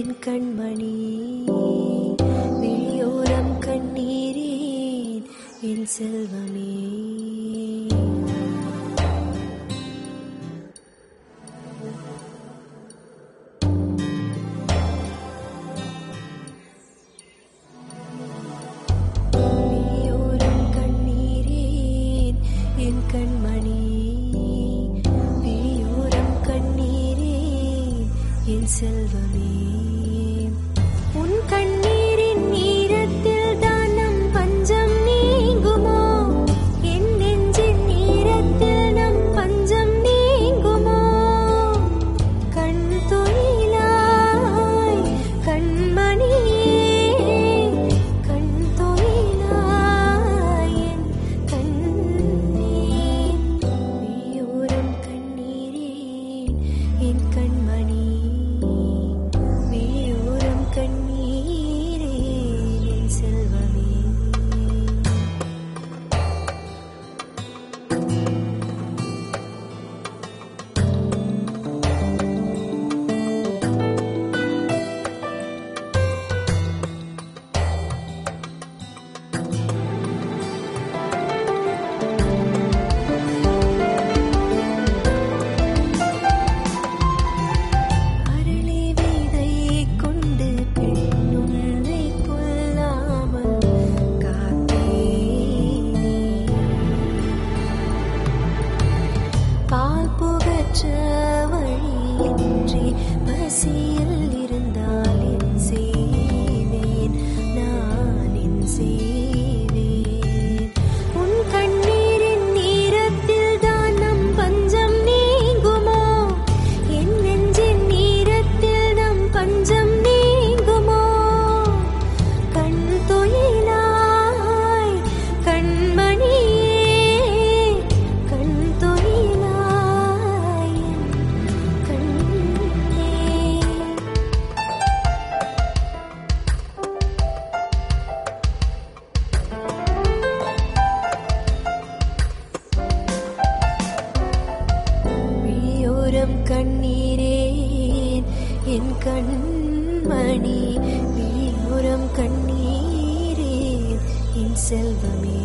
என் கண்மணி விழியோரம் கண்ணீரேன் என் செல்வமே விழியோரம் கண்ணீரேன் என் கண்மணி விழியோரம் கண்ணீரேன் என் செல்வமே உன் கண்ணீரின் நீரத்தில் தான் நம் பஞ்சம் நீங்குமோ என் நெஞ்சின் நீரத்தில் நம் பஞ்சம் நீங்குமோ கண் தொழிலாய் கண்மணியே கண் தொழிலாய் என் கண்ணே விழியோரம் கண்ணீரேன் என் கண்மணி விழியோரம் கண்ணீரேன் என் செல்வமே அரளி விதையைக் கொண்டு பெண்ணுன்னை கொல்லாமல் காத்தேனே. பால் புகற்ற வழியின்றி பசியில் இருந்தால் என் செய்வேன் நான் என் செய்வேன் உன் கண்ணீரின் நீரத்தில் தான் நம் பஞ்சம் நீங்குமோ என் நெஞ்சின் நீரத்தில் நம் பஞ்சம் நீங்குமோ கண் தொழிலாய் கண்மணியே கண் தொழிலாய் என் கண்ணே விழியோரம் கண்ணீரேன் என் கண்மணி விழியோரம் கண்ணீரேன் என் செல்வமே